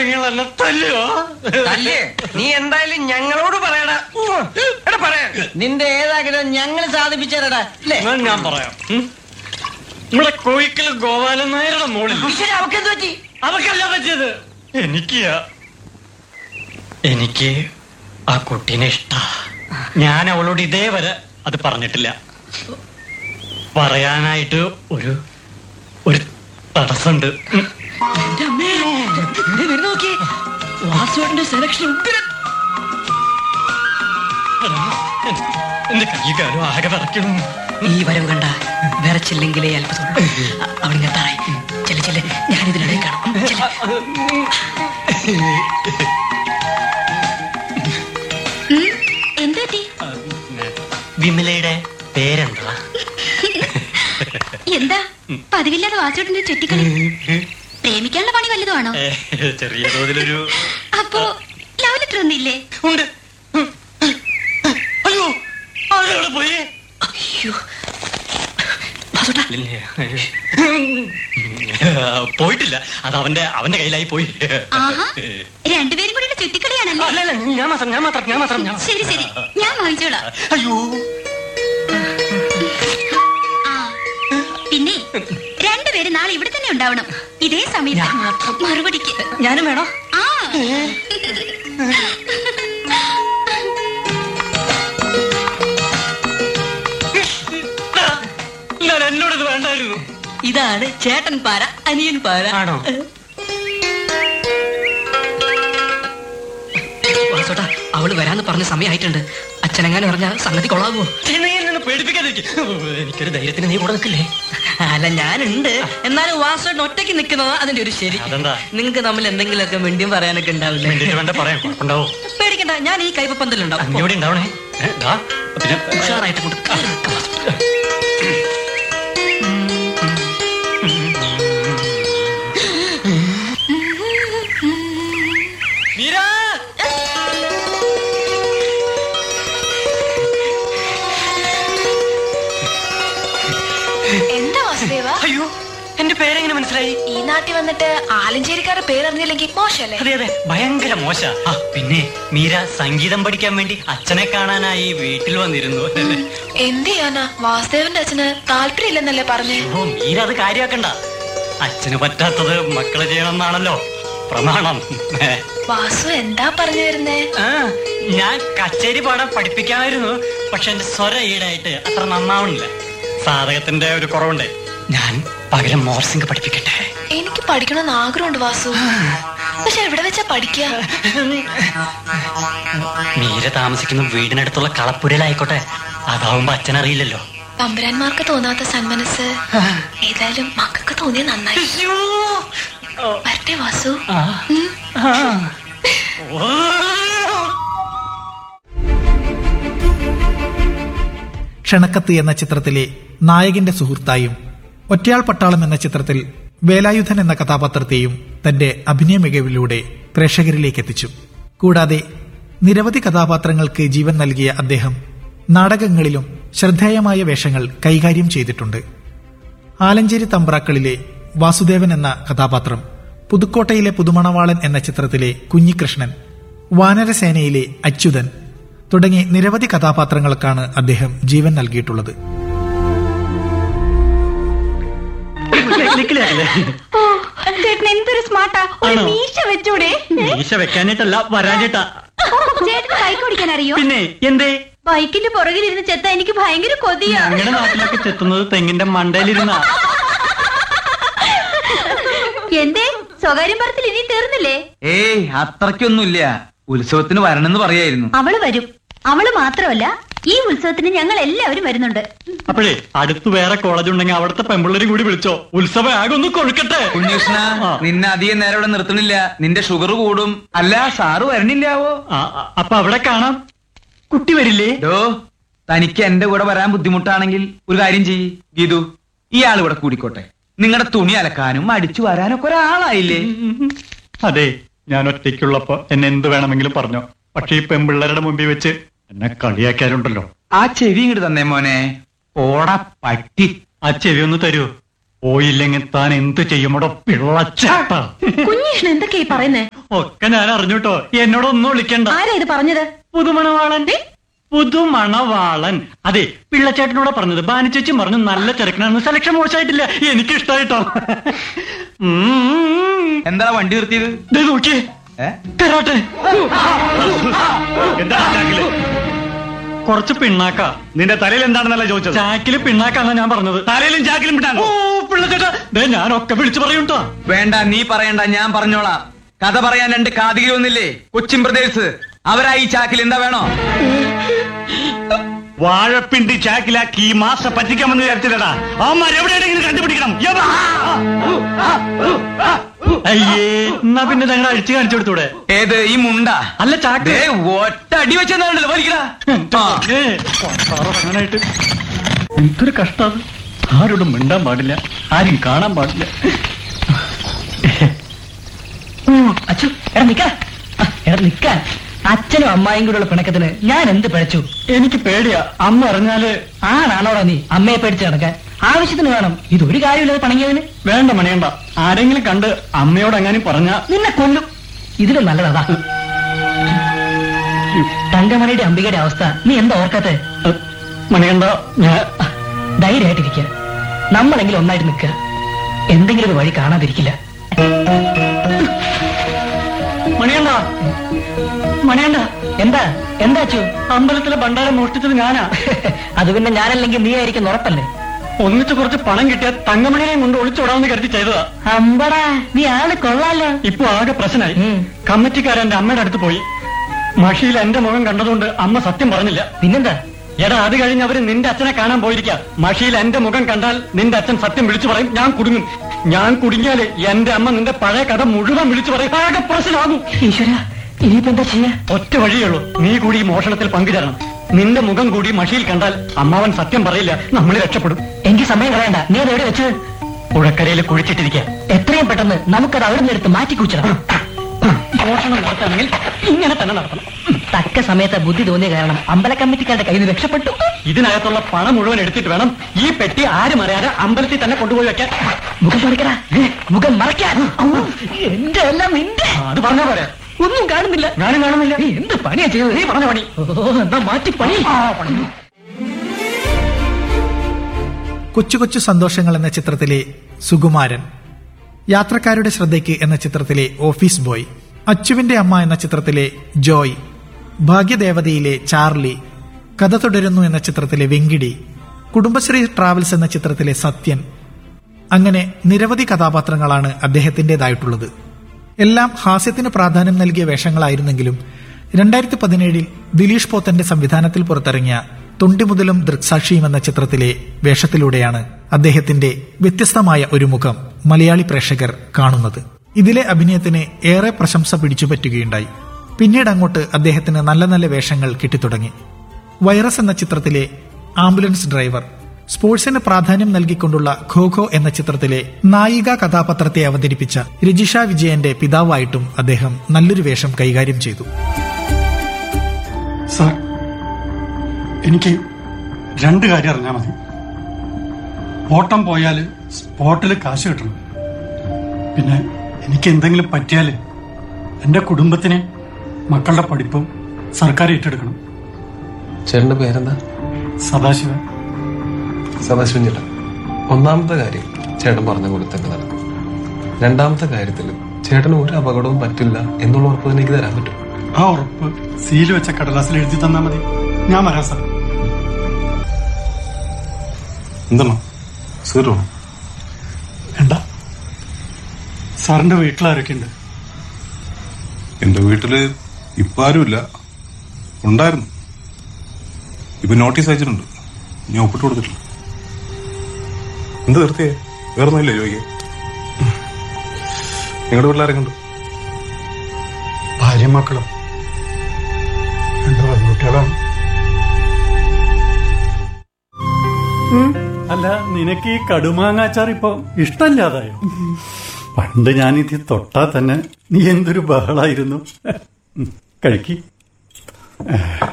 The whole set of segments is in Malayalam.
നിങ്ങൾ എന്നെ തല്ലുവോ തല്ലേ നീ എന്തായാലും ഞങ്ങളോട് പറയടാ എടാ പറയാ നിന്റെ ഏതാഗ്രഹം ഞങ്ങൾ സാധിപ്പിച്ചു തരടാ അല്ലേ എന്നാ ഞാൻ പറയാം ഉം? നമ്മുടെ കോയിക്കൽ ഗോപാലൻ നായരുടെ മോളിൽ അവക്ക് എന്ത് പറ്റി അവർക്കല്ല പറ്റിയത് എനിക്ക് എനിക്ക് ആ കുട്ടീനെ ഇഷ്ട ഞാൻ അവളോട് ഇതേവരെ അത് പറഞ്ഞിട്ടില്ല പറയാനായിട്ട് ഒരു ഒരു തടസ്സമുണ്ട് ഉം. എന്റെ അമ്മേ ദേ വരുന്ന നോക്കിയേ വാസുവേട്ടന്റെ സെലക്ഷൻ ഉഗ്രൻ എടാ, എൻ- എന്റെ കൈ കാലും ആകെ വിറയ്ക്കണം ഈ വരവ് കണ്ട വിറച്ചില്ലെങ്കിലേ അത്ഭുതം അവളിങ്ങനെ താഴെ ചെല്ല ചെല്ല ഞാനിതിനിടെ കാണും ചെല്ല്. എന്തുപറ്റി വിമലയുടെ പേരെന്താ എന്താ പതിവില്ലാതെ വാസുവേട്ടന്റെ ചുറ്റിക്കളി പ്രേമിക്കാനുള്ള പണി വല്ലതുമാണോ ഏ, ചെറിയ തോതിലൊരു അപ്പോ ലവ് ലെറ്റർ ഒന്നില്ലേ ഉണ്ട് അയ്യോ ആരവിടെ പോയി അയ്യോ വാസുവേട്ടാ പോയിട്ടില്ല അത് അവന്റെ അവന്റെ കയ്യിലായി പോയി ആഹാ രണ്ടുപേരും കൂടി ചുറ്റിക്കളിയാണല്ലേ അല്ലല്ല ഞാൻ മാത്രം ഞാൻ മാത്രം ഞാൻ മാത്രം ഞാൻ ശരി ശരി ഞാൻ വാങ്ങിച്ചോളാം അയ്യോ ആ പിന്നെ രണ്ടുപേരും നാളെ ഇവിടെ തന്നെ ഉണ്ടാവണം ഇതേ സമയത്ത് മറുപടിക്ക് ഞാനും വേണോ ആ ഞാൻ എന്നോടത് വേണ്ടായിരുന്നു ഇതാണ് ചേട്ടൻ പാര അനിയൻ പാര ആണോ? വാസോട്ടാ അവള് വരാന്ന് പറഞ്ഞ സമയമായിട്ടുണ്ട് അച്ഛനെങ്ങാനും പറഞ്ഞ സംഗതി കൊള്ളാവോ നീ എന്നെ പേടിപ്പിക്കാതിരിക്കും എനിക്കൊരു ധൈര്യത്തിന് നീ കൂടെ നിൽക്കില്ലേ അല്ല ഞാനുണ്ട് എന്നാലും വാസോട്ട് ഒറ്റയ്ക്ക് നിൽക്കുന്നതാ അതിന്റെ ഒരു ശരി അതെന്താ? നിങ്ങൾക്ക് തമ്മിൽ എന്തെങ്കിലുമൊക്കെ മിണ്ടിയും പറയാനൊക്കെ ഉണ്ടാവില്ലേ വേണ്ടിട്ട് വേണ്ട പറയാം കുഴപ്പമുണ്ടാവോ പേടിക്കണ്ട ഞാൻ ഈ കൈപ്പന്തലുണ്ടാവും നീ ഇവിടെ ഉണ്ടാവണേ ഏ, ദാ, പിന്നെ ഉഷാറായിട്ട് കൊണ്ട് കേറി നിൽക്കാം വാസു. മീരാ എന്താ വാസുദേവ അയ്യോ എന്റെ പേരെങ്ങനെ മനസ്സിലായി ഈ നാട്ടിൽ വന്നിട്ട് ആലഞ്ചേരിക്കാരുടെ പേരറിഞ്ഞില്ലെങ്കിൽ മോശല്ലേ അതെ അതെ ഭയങ്കര മോശ ആ പിന്നെ മീര സംഗീതം പഠിക്കാൻ വേണ്ടി അച്ഛനെ കാണാനായി വീട്ടിൽ വന്നിരുന്നു എന്ത് ചെയ്യാനാ വാസുദേവന്റെ അച്ഛന് താല്പര്യമില്ലെന്നല്ലേ പറഞ്ഞേ ഓ മീര അത് കാര്യാക്കണ്ട അച്ഛന് പറ്റാത്തത് മക്കള് ചെയ്യണമെന്നാണല്ലോ പ്രമാണം ഏ. വാസു എന്താ പറഞ്ഞു വരുന്നേ ആ, ഞാൻ കച്ചേരി പാടാൻ പഠിപ്പിക്കാമായിരുന്നു പക്ഷെ എന്റെ സ്വരം ഈടായിട്ട് അത്ര നന്നാവണില്ല സാധകത്തിന്റെ ഒരു കുറവുണ്ട് ഞാൻ പകരം മോർസിംഗ് പഠിപ്പിക്കട്ടെ എനിക്ക് പഠിക്കണമെന്ന് ആഗ്രഹമുണ്ട് വാസു പക്ഷെ എവിടെ വെച്ചാ പഠിക്കുക മീര താമസിക്കുന്ന വീടിനടുത്തുള്ള കളപ്പുരയിലായിക്കോട്ടെ അതാവുമ്പോ അച്ഛനറിയില്ലല്ലോ തമ്പുരാന്മാർക്ക് തോന്നാത്ത സന്മനസ് ഏതായാലും മക്കൾക്ക് തോന്നിയ നന്നായി വരട്ടെ വാസു ഉം. ക്ഷണക്കത്ത് എന്ന ചിത്രത്തിലെ നായകന്റെ സുഹൃത്തായും ഒറ്റയാൾ പട്ടാളം എന്ന ചിത്രത്തിൽ വേലായുധൻ എന്ന കഥാപാത്രത്തെയും തന്റെ അഭിനയ മികവിലൂടെ പ്രേക്ഷകരിലേക്ക് എത്തിച്ചു കൂടാതെ നിരവധി കഥാപാത്രങ്ങൾക്ക് ജീവൻ നൽകിയ അദ്ദേഹം നാടകങ്ങളിലും ശ്രദ്ധേയമായ വേഷങ്ങൾ കൈകാര്യം ചെയ്തിട്ടുണ്ട് ആലഞ്ചേരി തമ്പ്രാക്കളിലെ വാസുദേവൻ എന്ന കഥാപാത്രം പുതുക്കോട്ടയിലെ പുതുമണവാളൻ എന്ന ചിത്രത്തിലെ കുഞ്ഞികൃഷ്ണൻ വാനരസേനയിലെ അച്യുതൻ തുടങ്ങി നിരവധി കഥാപാത്രങ്ങൾക്കാണ് അദ്ദേഹം ജീവൻ നൽകിയിട്ടുള്ളത് ചേട്ടൻ എന്തൊരു സ്മാർട്ടാ ഒരു ആണോ? മീശ വെച്ചൂടെ മീശ വെക്കാനായിട്ടല്ല വരാനിട്ടാ ചേട്ടന് ബൈക്ക് ഓടിക്കാൻ അറിയോ പിന്നെ എന്തേ ബൈക്കിന്റെ പുറകിലിരുന്ന് ചെത്ത എനിക്ക് ഭയങ്കര കൊതിയാ ഞങ്ങളുടെ നാട്ടിലൊക്കെ ചെത്തുന്നത് തെങ്ങിന്റെ മണ്ടയിലിരുന്ന എന്തേ സ്വകാര്യം പറത്തിൽ ഇനി തീർന്നില്ലേ ഏയ് അത്രയ്ക്കൊന്നുമില്ല ഉത്സവത്തിന് വരണമെന്ന് പറയായിരുന്നു അവള് വരും അവള് മാത്രമല്ല ഈ ഉത്സവത്തിന് ഞങ്ങൾ എല്ലാവരും വരുന്നുണ്ട് അപ്പോഴേ അടുത്ത് വേറെ കോളേജ് ഉണ്ടെങ്കിൽ അവിടുത്തെ പെമ്പിള്ളേരും കൂടി വിളിച്ചോ ഉത്സവം ആകെ ഒന്ന് കൊഴുക്കട്ടെ ഉണ്ണികൃഷ്ണ ആ. നിന്നെ അധികം നേരം ഇവിടെ നിർത്തണില്ല നിന്റെ ഷുഗർ കൂടും അല്ല സാറ് വരണില്ലാവോ ആ, ആ, അപ്പൊ അവിടെ കാണാം കുട്ടി വരില്ലേ ഡോ തനിക്ക് എന്റെ കൂടെ വരാൻ ബുദ്ധിമുട്ടാണെങ്കിൽ ഒരു കാര്യം ചെയ്യ് ഗീതു ഇയാൾ ഇവിടെ കൂടിക്കോട്ടെ നിങ്ങളുടെ തുണി അലക്കാനും അടിച്ചു വരാനൊക്കെ ഒരാളായില്ലേ അതെ ഞാൻ ഒറ്റയ്ക്കുള്ളപ്പോ എന്നെ എന്ത് വേണമെങ്കിലും പറഞ്ഞോ പക്ഷെ ഈ പെമ്പിള്ളേരുടെ മുമ്പിൽ വെച്ച് എന്നെ കളിയാക്കാറുണ്ടല്ലോ ആ ചെവി ഇങ്ങോട്ട് തന്നേ മോനെ ഓടാ പട്ടി ആ ചെവി ഒന്ന് തരൂ പോയില്ലെങ്കിൽ താൻ എന്ത് ചെയ്യുമോടോ പിള്ളച്ചേട്ട കുഞ്ഞീഷ്ണ എന്തൊക്കെയാ ഈ പറയുന്നേ ഒക്കെ ഞാൻ അറിഞ്ഞുട്ടോ എന്നോടൊന്നും വിളിക്കണ്ട ആരാ ഇത് പറഞ്ഞത് പുതുമണവാളൻ പുതുമണവാളൻ അതെ പിള്ളച്ചേട്ടനോട് പറഞ്ഞത് ബാനിച്ചേച്ചി പറഞ്ഞു നല്ല തിരക്കണെന്ന് സെലക്ഷൻ മോശമായിട്ടില്ല എനിക്ക് ഇഷ്ടായിട്ടോ എന്താ വണ്ടി നിർത്തിയത് നോക്കിയേ ഏ? തരാട്ടെ കുറച്ച് പിണ്ണാക്ക നിന്റെ തലയിൽ എന്താണെന്നല്ല ചോദിച്ചത് ചാക്കില് പിണ്ണാക്കാണ് ഞാൻ പറഞ്ഞത് തലയിലും ചാക്കിലും ഓ വിട്ടാണോ പിള്ളച്ചേട്ടാ ദേ ഞാനൊക്കെ വിളിച്ചു പറയൂട്ടോ വേണ്ട നീ പറയണ്ട ഞാൻ പറഞ്ഞോളാം കഥ പറയാൻ രണ്ട് കാതികി വന്നില്ലേ കൊച്ചിൻ ബ്രദേഴ്സ് അവരാ ഈ ചാക്കിൽ എന്താ വേണോ വാഴപ്പിണ്ടി ചാക്കിലാക്കി ഈ മാസ പറ്റിക്കാമെന്ന് വിചാരിച്ചില്ലടാ അവന്മാർ എവിടെയെങ്കിലും കണ്ടുപിടിക്കണം യവ! അയ്യേ എന്നാ പിന്നെ ഞങ്ങൾ അഴിച്ചു കാണിച്ചു കൊടുത്തൂടെ ഏത് ഈ മുണ്ട അല്ല ചാക്ക് ദേ, ഒറ്റ അടി വെച്ചെന്നാണല്ലോ വലിക്കടാ ആ. ഏ, അങ്ങനായിട്ട് എന്തൊരു കഷ്ടം ആരോടും മിണ്ടാൻ പാടില്ല ആരും കാണാൻ പാടില്ല അച്ചു എടാ നിക്ക എടാ നിക്കാൻ അച്ഛനും അമ്മായും കൂടെയുള്ള പിണക്കത്തിന് ഞാൻ എന്ത് പിഴച്ചു എനിക്ക് പേടിയാ അമ്മ അറിഞ്ഞാല് ആണാണോടാ നീ അമ്മയെ പേടിച്ച് നടക്കാൻ ആവശ്യത്തിന് വേണം ഇതൊരു കാര്യമില്ലാതെ പണങ്ങിയതിന് വേണ്ട മണിയണ്ട ആരെങ്കിലും കണ്ട് അമ്മയോട് എങ്ങാനും പറഞ്ഞ നിന്നെ കൊല്ലും ഇതിലും നല്ലതാ തങ്കമണിയുടെ അംബികയുടെ അവസ്ഥ നീ എന്താ ഓർക്കാത്തെ മണിയണ്ട ഞാൻ ധൈര്യമായിട്ടിരിക്കുക നമ്മളെങ്കിലും ഒന്നായിട്ട് നിൽക്കുക എന്തെങ്കിലും ഒരു വഴി കാണാതിരിക്കില്ല മണിയണ്ട മണിയണ്ട എന്താ എന്താ അച്ചു അമ്പലത്തിലെ ഭണ്ഡാരം മോഷ്ടിച്ചത് ഞാനാ അത് പിന്നെ ഞാനല്ലെങ്കിൽ നീ ആയിരിക്കും ഉറപ്പല്ലേ ഒന്നിച്ച് കുറച്ച് പണം കിട്ടിയ തങ്കമണിനെയും കൊണ്ട് ഒളിച്ചോടാമെന്ന് കരുതി ചെയ്തതാ അമ്പടാ നീ ആള് കൊള്ളാലോ ഇപ്പൊ ആകെ പ്രശ്നമായി ഉം. കമ്മിറ്റിക്കാരൻ എന്റെ അമ്മയുടെ അടുത്ത് പോയി മഷിയിൽ എന്റെ മുഖം കണ്ടതുകൊണ്ട് അമ്മ സത്യം പറഞ്ഞില്ല പിന്നെന്താ എടാ അത് കഴിഞ്ഞ് അവര് നിന്റെ അച്ഛനെ കാണാൻ പോയിരിക്കാം മഷിയിൽ എന്റെ മുഖം കണ്ടാൽ നിന്റെ അച്ഛൻ സത്യം വിളിച്ചു പറയും ഞാൻ കുടുങ്ങും ഞാൻ കുടുങ്ങിയാല് എന്റെ അമ്മ നിന്റെ പഴയ കഥ മുഴുവൻ വിളിച്ചു പറയും ആകെ പ്രശ്നമാകും ഈശ്വര ഇനിയിപ്പോ എന്താ ചെയ്യാ ഒറ്റ വഴിയുള്ളൂ നീ കൂടി ഈ മോഷണത്തിൽ പങ്കുചേരണം നിന്റെ മുഖം കൂടി മഷിയിൽ കണ്ടാൽ അമ്മാവൻ സത്യം പറയില്ല നമ്മൾ രക്ഷപ്പെടും എനിക്ക് സമയം കളയണ്ട നീ അത് എവിടെ വെച്ചത് പുഴക്കരയിൽ കുഴിച്ചിട്ടിരിക്കുക എത്രയും പെട്ടെന്ന് നമുക്കത് അവിടെ നിന്ന് എടുത്ത് മാറ്റി കൂച്ചണം മോഷണം നടത്തണമെങ്കിൽ ഇങ്ങനെ തന്നെ നടത്തണം തക്ക സമയത്ത് ബുദ്ധി തോന്നിയ കാരണം അമ്പല കമ്മിറ്റിക്കാരുടെ കയ്യിൽ നിന്ന് രക്ഷപ്പെട്ടു ഇതിനകത്തുള്ള പണം മുഴുവൻ എടുത്തിട്ട് വേണം ഈ പെട്ടി ആരും അറിയാതെ അമ്പലത്തിൽ തന്നെ കൊണ്ടുപോയി വെക്കാൻ മുഖം തുടക്കടാ മുഖം മറയ്ക്കാൻ ഔ, എന്റെ എല്ലാം നിന്റെ ആ, അത് പറഞ്ഞാ പോരെ ഒന്നും കാണുന്നില്ല ഞാനും കാണുന്നില്ല നീ എന്ത് പണിയാ ചെയ്തത് നീ പറഞ്ഞ പണി ഓ എന്താ മാറ്റി പണി കൊച്ചു കൊച്ചു സന്തോഷങ്ങൾ എന്ന ചിത്രത്തിലെ സുകുമാരൻ യാത്രക്കാരുടെ ശ്രദ്ധയ്ക്ക് എന്ന ചിത്രത്തിലെ ഓഫീസ് ബോയ് അച്ചുവിന്റെ അമ്മ എന്ന ചിത്രത്തിലെ ജോയ് ഭാഗ്യദേവതയിലെ ചാർലി കഥ തുടരുന്നു എന്ന ചിത്രത്തിലെ വെങ്കിടി കുടുംബശ്രീ ട്രാവൽസ് എന്ന ചിത്രത്തിലെ സത്യൻ അങ്ങനെ നിരവധി കഥാപാത്രങ്ങളാണ് അദ്ദേഹത്തിൻ്റെതായിട്ടുള്ളത് എല്ലാം ഹാസ്യത്തിന് പ്രാധാന്യം നൽകിയ വേഷങ്ങളായിരുന്നെങ്കിലും രണ്ടായിരത്തി പതിനേഴിൽ ദിലീഷ് പോത്തന്റെ സംവിധാനത്തിൽ പുറത്തിറങ്ങിയ തൊണ്ടിമുതലും ദൃക്സാക്ഷിയും എന്ന ചിത്രത്തിലെ വേഷത്തിലൂടെയാണ് അദ്ദേഹത്തിന്റെ വ്യത്യസ്തമായ ഒരു മുഖം മലയാളി പ്രേക്ഷകർ കാണുന്നത് ഇതിലെ അഭിനയത്തിന് ഏറെ പ്രശംസ പിടിച്ചുപറ്റുകയുണ്ടായി പിന്നീട് അങ്ങോട്ട് അദ്ദേഹത്തിന് നല്ല നല്ല വേഷങ്ങൾ കിട്ടിത്തുടങ്ങി വൈറസ് എന്ന ചിത്രത്തിലെ ആംബുലൻസ് ഡ്രൈവർ സ്പോർട്സിന് പ്രാധാന്യം നൽകിക്കൊണ്ടുള്ള ഖോഖോ എന്ന ചിത്രത്തിലെ നായിക കഥാപാത്രത്തെ അവതരിപ്പിച്ച രജിഷ വിജയന്റെ പിതാവായിട്ടും അദ്ദേഹം നല്ലൊരു വേഷം കൈകാര്യം ചെയ്തു സാർ എനിക്ക് രണ്ട് കാര്യം അറിഞ്ഞാൽ മതി ഓട്ടം പോയാൽ സ്പോട്ടിൽ കാശ് കിട്ടണം പിന്നെ എനിക്ക് എന്തെങ്കിലും പറ്റിയാൽ എൻ്റെ കുടുംബത്തിന് മക്കളുടെ പഠിപ്പും സർക്കാർ ഏറ്റെടുക്കണം ചേട്ടന്റെ പേരെന്താ സദാശിവൻ സദാശിവൻ ചേട്ടൻ ഒന്നാമത്തെ കാര്യം ചേട്ടൻ പറഞ്ഞ പോലെ തന്നെ നടക്കും രണ്ടാമത്തെ കാര്യത്തിൽ ചേട്ടന് ഒരു അപകടവും പറ്റില്ല എന്നുള്ള ഉറപ്പ് തന്നെ എനിക്ക് തരാൻ പറ്റും ആ ഉറപ്പ് സീല് വെച്ച കടലാസിൽ എഴുതി തന്നാൽ മതി ഞാൻ വരാം സാർ എന്താണ് സീറോ വേണ്ട സാറിന്റെ വീട്ടിലാരൊക്കെയുണ്ട് എന്റെ വീട്ടില് ഇപ്പൊ ആരുമില്ല ഉണ്ടായിരുന്നു ഇപ്പൊ നോട്ടീസ് അയച്ചിട്ടുണ്ട് ഞാൻ ഒപ്പിട്ട് കൊടുത്തിട്ടില്ല എന്ത് തീർത്തിയേ വേറെ ഒന്നുമില്ല ചോദിക്കേ നിങ്ങളുടെ വീട്ടിലാരൊക്കെ ഉണ്ട് ഭാര്യയും മക്കളും രണ്ട് പെൺകുട്ടികളാണ് അല്ല നിനക്ക് ഈ കടുമാങ്ങാച്ചാർ ഇപ്പൊ ഇഷ്ടല്ലാതായോ പണ്ട് ഞാനിത് തൊട്ടാ തന്നെ നീ എന്തൊരു ബഹളായിരുന്നു ഉം, കഴിക്ക്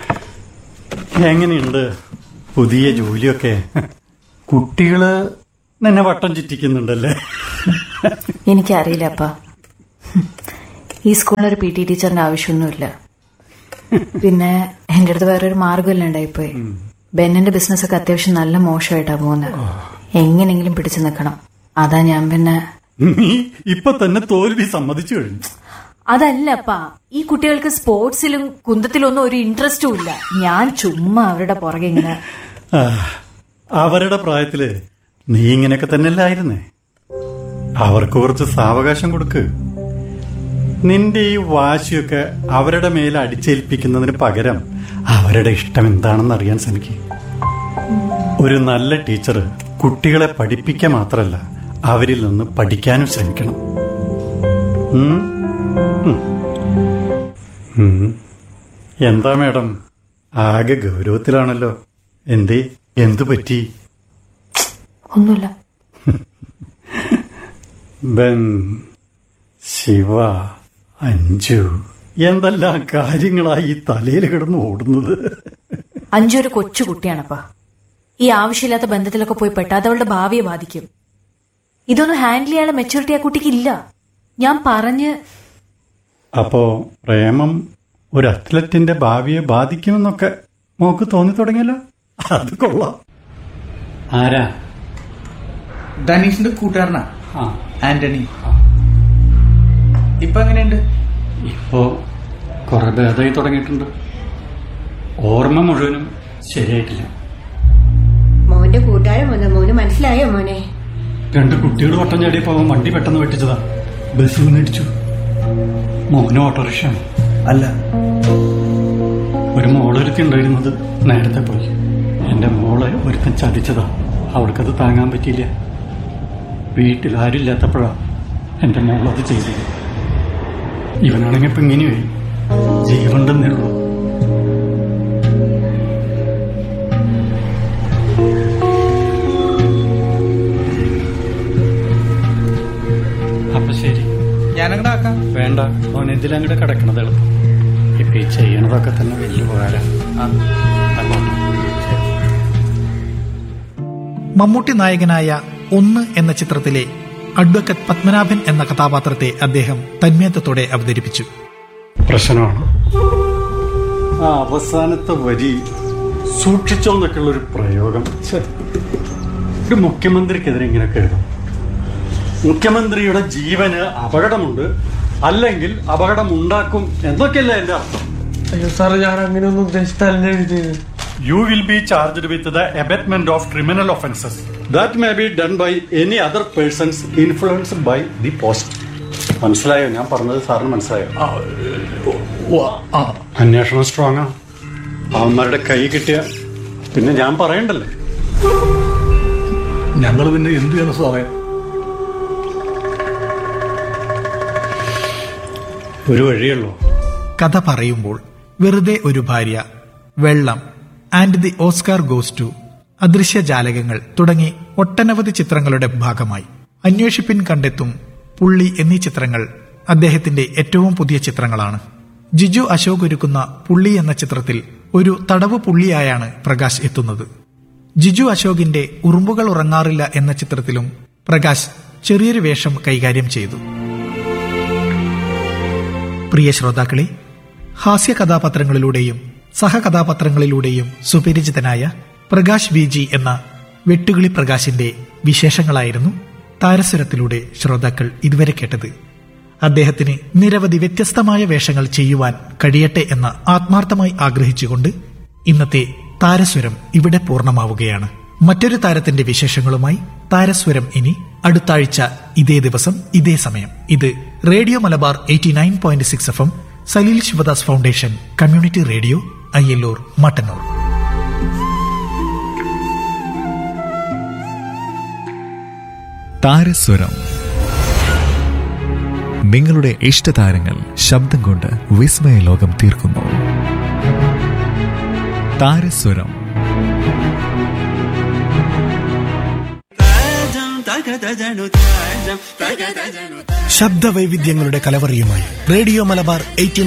എങ്ങനെയുണ്ട് പുതിയ ജോലിയൊക്കെ കുട്ടികള് നിന്നെ വട്ടം ചുറ്റിക്കുന്നുണ്ടല്ലേ എനിക്കറിയില്ല അപ്പ ഈ സ്കൂളിൽ ഒരു പി ടി ടീച്ചറിന്റെ ആവശ്യമൊന്നുമില്ല പിന്നെ എന്റെ അടുത്ത് വേറൊരു മാർഗ്ഗമല്ല ഉണ്ടായിപ്പോയി ബെന്നിന്റെ ബിസിനസ് ഒക്കെ അത്യാവശ്യം നല്ല മോശമായിട്ടാ പോകുന്നത് എങ്ങനെങ്കിലും പിടിച്ചു നിൽക്കണം അതാ ഞാൻ പിന്നെ നീ ഇപ്പൊ തന്നെ തോൽവി സമ്മതിച്ചു കഴിഞ്ഞു അതല്ല അപ്പ ഈ കുട്ടികൾക്ക് സ്പോർട്സിലും കുന്തത്തിലൊന്നും ഒരു ഇൻട്രസ്റ്റും ഇല്ല ഞാൻ ചുമ്മാ അവരുടെ പുറകെ ഇങ്ങനെ ആ, അവരുടെ പ്രായത്തില് നീ ഇങ്ങനെയൊക്കെ തന്നെയല്ലായിരുന്നേ അവർക്ക് കുറച്ച് സാവകാശം കൊടുക്ക് നിന്റെ ഈ വാശിയൊക്കെ അവരുടെ മേൽ അടിച്ചേൽപ്പിക്കുന്നതിന് പകരം അവരുടെ ഇഷ്ടം എന്താണെന്ന് അറിയാൻ ശ്രമിക്കുക ഒരു നല്ല ടീച്ചർ കുട്ടികളെ പഠിപ്പിക്കുക മാത്രമല്ല അവരിൽ നിന്ന് പഠിക്കാനും ശ്രമിക്കണം ഉം? ഉം. ഉം. എന്താ മേഡം ആകെ ഗൗരവത്തിലാണല്ലോ എന്തേ എന്തു പറ്റി ഒന്നുമില്ല ബൻ ശിവ അഞ്ജു എന്തെല്ലാം കാര്യങ്ങളായി ഈ തലയിൽ കിടന്ന് ഓടുന്നത് അഞ്ചു ഒരു കൊച്ചു കുട്ടിയാണപ്പ ഈ ആവശ്യമില്ലാത്ത ബന്ധത്തിലൊക്കെ പോയി പെട്ടാ അത് അവളുടെ ഭാവിയെ ബാധിക്കും ഇതൊന്നും ഹാൻഡിൽ ചെയ്യാനുള്ള മെച്ചൂരിറ്റി ആ കുട്ടിക്ക് ഇല്ല ഞാൻ പറഞ്ഞ് അപ്പോ പ്രേമം ഒരു അത്ലറ്റിന്റെ ഭാവിയെ ബാധിക്കുമെന്നൊക്കെ മോക്ക് തോന്നി തുടങ്ങിയല്ലോ അത് കൊള്ളാം ആരാ ധനീഷിന്റെ കൂട്ടുകാരനാ ആ ആന്റണി ഇപ്പൊ എങ്ങനെയുണ്ട് ഇപ്പോ കുറെ ഭേദമായി തുടങ്ങിയിട്ടുണ്ട് ഓർമ്മ മുഴുവനും ശരിയായിട്ടില്ല മോന്റെ കൂട്ടുകാരൻ വന്ന മോന് മനസ്സിലായോ മോനെ രണ്ട് കുട്ടികൾ വട്ടം ചാടിയപ്പോ അവൻ വണ്ടി പെട്ടെന്ന് വെട്ടിച്ചതാ ബസ് നിന്നിടിച്ചു മോന് ഓട്ടോറിക്ഷ അല്ല ഒരു മോളൊരുത്തി ഉണ്ടായിരുന്നത് നേരത്തെ പോയി എന്റെ മോളെ ഒരുത്തൻ ചതിച്ചതാ അവർക്കത് താങ്ങാൻ പറ്റിയില്ല വീട്ടിൽ ആരില്ലാത്തപ്പോഴാ എന്റെ മോളത് ചെയ്തത് ഇവനാണെങ്കിൽ ഇപ്പൊ ഇങ്ങനെയായി ജീവണ്ടെന്നേ ഉള്ളൂ അപ്പൊ ശരി ഞാനങ്ങടെ ആക്കാം വേണ്ട അവൻ എന്തിലങ്ങടെ കിടക്കണത് എളുപ്പം ഇപ്പൊ ഈ ചെയ്യണതൊക്കെ തന്നെ വലിയ ഉപകാരം അങ്ങോട്ട് മമ്മൂട്ടി നായകനായ ഒന്ന് എന്ന ചിത്രത്തിലെ അഡ്വക്കറ്റ് പത്മനാഭൻ എന്ന കഥാപാത്രത്തെ അദ്ദേഹം തന്മയത്വത്തോടെ അവതരിപ്പിച്ചു പ്രശ്നമാണ് ആ അവസാനത്തെ വരി സൂക്ഷിച്ചോന്നൊക്കെയുള്ള ഒരു പ്രയോഗം ഛെ, ഒരു മുഖ്യമന്ത്രിക്കെതിരെ ഇങ്ങനെയൊക്കെ എഴുതും മുഖ്യമന്ത്രിയുടെ ജീവന് അപകടമുണ്ട് അല്ലെങ്കിൽ അപകടം ഉണ്ടാക്കും എന്നൊക്കെയല്ലേ എന്റെ അർത്ഥം അയ്യോ സാറ് ഞാൻ അങ്ങനെയൊന്നും ഉദ്ദേശിച്ചല്ല എഴുതിയത് you will be charged with the abetment of criminal offences that may be done by any other persons influenced by the post മനസ്സിലായോ ഞാൻ പറഞ്ഞത് സാറിന് മനസ്സിലായോ അന്വേഷണം സ്ട്രോങ് ആ അവന്മാരുടെ കൈ കിട്ടിയ പിന്നെ ഞാൻ പറയണ്ടല്ലേ ഞങ്ങൾ പിന്നെ എന്ത് ചെയ്യണം സാറേ ഒരു വഴിയുള്ളൂ കഥ പറയുമ്പോൾ വെറുതെ ഒരു ഭാര്യ വെള്ളം and the Oscar goes to അദൃശ്യ ജാലകങ്ങൾ തുടങ്ങി ഒട്ടനവധി ചിത്രങ്ങളുടെ ഭാഗമായി അന്വേഷിപ്പിൻ കണ്ടെത്തും പുള്ളി എന്നീ ചിത്രങ്ങൾ അദ്ദേഹത്തിന്റെ ഏറ്റവും പുതിയ ചിത്രങ്ങളാണ് ജിജു അശോക് ഒരുക്കുന്ന പുള്ളി എന്ന ചിത്രത്തിൽ ഒരു തടവ് പുള്ളിയായാണ് പ്രകാശ് എത്തുന്നത് ജിജു അശോകിന്റെ ഉറുമ്പുകൾ ഉറങ്ങാറില്ല എന്ന ചിത്രത്തിലും പ്രകാശ് ചെറിയൊരു വേഷം കൈകാര്യം ചെയ്തു പ്രിയ ശ്രോതാക്കളെ ഹാസ്യ കഥാപാത്രങ്ങളിലൂടെയും സഹകഥാപാത്രങ്ങളിലൂടെയും സുപരിചിതനായ പ്രകാശ് വി ജി എന്ന വെട്ടുകിളി പ്രകാശിന്റെ വിശേഷങ്ങളായിരുന്നു താരസ്വരത്തിലൂടെ ശ്രോതാക്കൾ ഇതുവരെ കേട്ടത് അദ്ദേഹത്തിന് നിരവധി വ്യത്യസ്തമായ വേഷങ്ങൾ ചെയ്യുവാൻ കഴിയട്ടെ എന്ന് ആത്മാർത്ഥമായി ആഗ്രഹിച്ചുകൊണ്ട് ഇന്നത്തെ താരസ്വരം ഇവിടെ പൂർണ്ണമാവുകയാണ് മറ്റൊരു താരത്തിന്റെ വിശേഷങ്ങളുമായി താരസ്വരം ഇനി അടുത്ത ആഴ്ച ഇതേ ദിവസം ഇതേ സമയം ഇത് radio Malabar eighty nine point six F M Saleel Sivadas foundation community radio Ayyallur Mattannur Tharaswaram നിങ്ങളുടെ ഇഷ്ടതാരങ്ങൾ ശബ്ദം കൊണ്ട് വിസ്മയ ലോകം തീർക്കുന്നു താരസ്വരം ശബ്ദവൈവിധ്യങ്ങളുടെ കലവറിയുമായി റേഡിയോ മലബാർ എയ്റ്റി